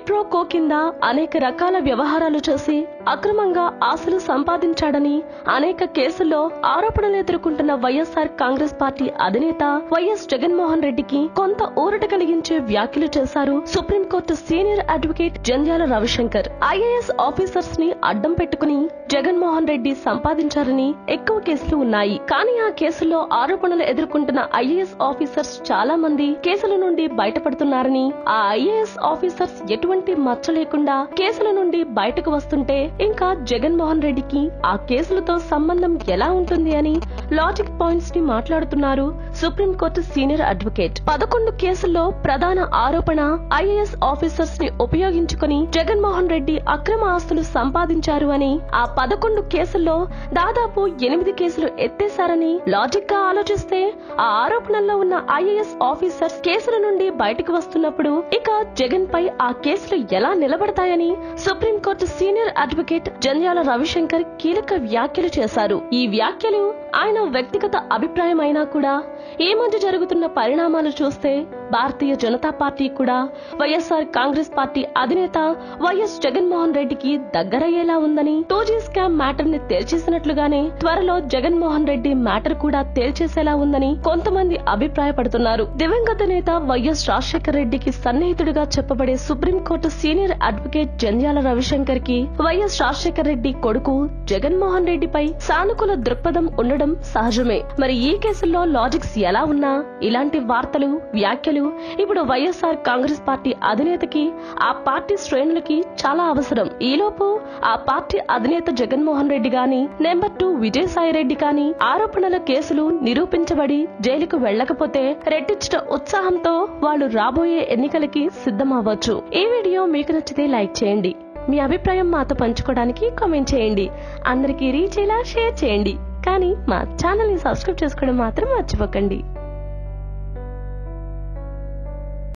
క్విట్రో కో కింద అనేక రకాల వ్యవహారాలు చేసి అక్రమంగా ఆస్తులు సంపాదించాడని అనేక కేసుల్లో ఆరోపణలు ఎదుర్కొంటున్న వైఎస్ఆర్ కాంగ్రెస్ పార్టీ అధినేత వైఎస్ జగన్మోహన్ రెడ్డికి కొంత ఊరట కలిగించే వ్యాఖ్యలు చేశారు Supreme Court senior advocate Jandhyala Ravishankar IAS officers ని అడ్డం పెట్టుకుని జగన్మోహన్ రెడ్డి సంపాదించారని ఎక్కువ కేసులు ఉన్నాయి కానీ ఆ కేసుల్లో ఆరోపణలు ఎదుర్కొంటున్న ఐఏఎస్ ఆఫీసర్స్ చాలా మంది కేసుల నుండి బయటపడుతున్నారని ఆ ఐఏఎస్ ఆఫీసర్స్ ఎటువంటి మచ్చ లేకుండా కేసుల నుండి బయటకు వస్తుంటే ఇంకా జగన్మోహన్ రెడ్డికి ఆ కేసులతో సంబంధం ఎలా ఉంటుంది అని లాజిక్ పాయింట్స్ ని మాట్లాడుతున్నారు సుప్రీంకోర్టు సీనియర్ అడ్వకేట్ పదకొండు కేసుల్లో ప్రధాన ఆరోపణ ఐఏఎస్ ఆఫీసర్స్ ని ఉపయోగించుకుని జగన్మోహన్ రెడ్డి అక్రమ ఆస్తులు సంపాదించారు అని ఆ పదకొండు కేసుల్లో దాదాపు ఎనిమిది కేసులు ఎత్తేశారని లాజిక్ గా ఆలోచిస్తే ఆ ఆరోపణల్లో ఉన్న ఐఏఎస్ ఆఫీసర్స్ కేసుల నుండి బయటకు వస్తున్నప్పుడు ఇక జగన్ పై ఆ కేసులు ఎలా నిలబడతాయని Supreme Court senior advocate Jandhyala Ravishankar కీలక వ్యాఖ్యలు చేశారు ఈ వ్యాఖ్యలు ఆయన వ్యక్తిగత అభిప్రాయం అయినా కూడా ఈ మధ్య జరుగుతున్న పరిణామాలు చూస్తే భారతీయ జనతా పార్టీ కూడా వైఎస్ఆర్ కాంగ్రెస్ పార్టీ అధినేత వైఎస్ జగన్మోహన్ రెడ్డికి దగ్గరయ్యేలా ఉందని టూ జీ స్కామ్ మ్యాటర్ ని తేల్చేసినట్లుగానే త్వరలో జగన్మోహన్ రెడ్డి మ్యాటర్ కూడా తేల్చేసేలా ఉందని కొంతమంది అభిప్రాయపడుతున్నారు దివంగత నేత వైఎస్ రాజశేఖర రెడ్డికి సన్నిహితుడిగా చెప్పబడే Supreme Court senior advocate Jandhyala Ravishankar కి వైఎస్ రాజశేఖర రెడ్డి కొడుకు జగన్మోహన్ రెడ్డిపై సానుకూల దృక్పథం ఉండడం సహజమే మరి ఈ కేసుల్లో లాజిక్స్ ఎలా ఉన్నా ఇలాంటి వార్తలు వ్యాఖ్యలు ఇప్పుడు వైఎస్ఆర్ కాంగ్రెస్ పార్టీ అధినేతకి ఆ పార్టీ శ్రేణులకి చాలా అవసరం ఈలోపు ఆ పార్టీ అధినేత జగన్మోహన్ రెడ్డి గాని నెంబర్ టూ విజయసాయి రెడ్డి కానీ ఆరోపణల కేసులు నిరూపించబడి జైలుకు వెళ్లకపోతే రెట్టించిన ఉత్సాహంతో వాళ్ళు రాబోయే ఎన్నికలకి సిద్ధమవ్వచ్చు ఈ వీడియో మీకు నచ్చితే లైక్ చేయండి మీ అభిప్రాయం మాతో పంచుకోవడానికి కామెంట్ చేయండి అందరికీ రీచ్ అయ్యేలా షేర్ చేయండి కానీ మా ఛానల్ ని సబ్స్క్రైబ్ చేసుకోవడం మాత్రం మర్చిపోకండి